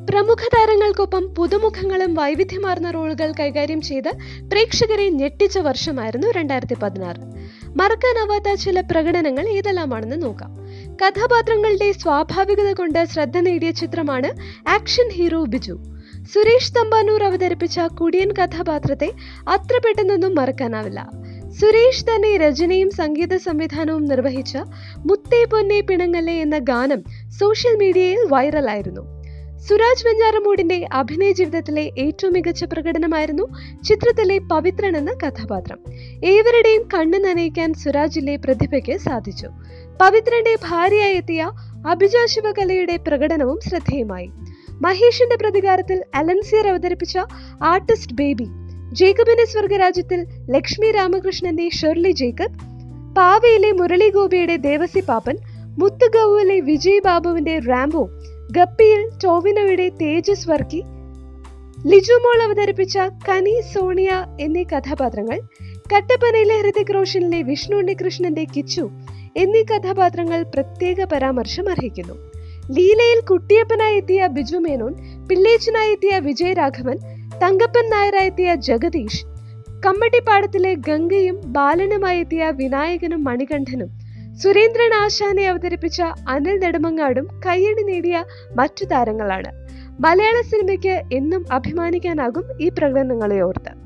പ്രമുഖ താരങ്ങൾക്കൊപ്പം പുതുമുഖങ്ങളും വൈവിധ്യമാർന്ന റോളുകൾ കൈകാര്യം ചെയ്ത് പ്രേക്ഷകരെ ഞെട്ടിച്ച വർഷമായിരുന്നു രണ്ടായിരത്തി പതിനാറ് മറക്കാനാവാത്ത ചില പ്രകടനങ്ങൾ ഏതെല്ലാമാണെന്ന് നോക്കാം കഥാപാത്രങ്ങളുടെ സ്വാഭാവികത കൊണ്ട് ശ്രദ്ധ നേടിയ ചിത്രമാണ് ആക്ഷൻ ഹീറോ ബിജു സുരേഷ് തമ്പാനൂർ അവതരിപ്പിച്ച കുടിയൻ കഥാപാത്രത്തെ അത്ര പെട്ടെന്നൊന്നും മറക്കാനാവില്ല സുരേഷ് തന്നെ രചനയും സംഗീത സംവിധാനവും നിർവഹിച്ച മുത്തേ പൊന്നെ പിണങ്ങല്ലേ എന്ന ഗാനം സോഷ്യൽ മീഡിയയിൽ വൈറലായിരുന്നു സുരാജ് വെഞ്ഞാറമൂടിന്റെ അഭിനയ ജീവിതത്തിലെ ഏറ്റവും മികച്ച പ്രകടനമായിരുന്നു ചിത്രത്തിലെ പവിത്രൻ എന്ന കഥാപാത്രം ഏവരുടെയും കണ്ണു നനയിക്കാൻ സുരാജിലെ പ്രതിഭയ്ക്ക് സാധിച്ചു പവിത്രന്റെ ഭാര്യയായി എത്തിയ അഭിജ ശിവകലയുടെ പ്രകടനവും ശ്രദ്ധേയമായി മഹേഷിന്റെ പ്രതികാരത്തിൽ അലൻസിയർ അവതരിപ്പിച്ച ആർട്ടിസ്റ്റ് ബേബി ജേക്കബിന്റെ സ്വർഗരാജ്യത്തിൽ ലക്ഷ്മി രാമകൃഷ്ണന്റെ ഷെർലി ജേക്കബ് പാവയിലെ മുരളി ഗോപിയുടെ ദേവസി പാപ്പൻ മുത്തുഗൌവിലെ വിജയ് ബാബുവിന്റെ റാംബോ ഗപ്പിയിൽ ടോവിനോയുടെ തേജസ് വർക്കി ലിജുമോൾ അവതരിപ്പിച്ച കനി സോണിയ എന്നീ കഥാപാത്രങ്ങൾ കട്ടപ്പനയിലെ ഹൃതിക് റോഷനിലെ വിഷ്ണു ഉണ്ണികൃഷ്ണന്റെ കിച്ചു എന്നീ കഥാപാത്രങ്ങൾ പ്രത്യേക പരാമർശം അർഹിക്കുന്നു ലീലയിൽ കുട്ടിയപ്പനായി എത്തിയ ബിജു മേനോൻ പിള്ളേച്ചനായി എത്തിയ വിജയരാഘവൻ തങ്കപ്പൻ നായരായി എത്തിയ ജഗദീഷ് കമ്മട്ടിപ്പാടത്തിലെ ഗംഗയും ബാലനുമായി എത്തിയ വിനായകനും മണികണ്ഠനും സുരേന്ദ്രൻ ആശാനെ അവതരിപ്പിച്ച അനിൽ നെടുമങ്ങാടും കയ്യടി നേടിയ മറ്റു താരങ്ങളാണ് മലയാള സിനിമയ്ക്ക് എന്നും അഭിമാനിക്കാനാകും ഈ പ്രകടനങ്ങളെ ഓർത്ത്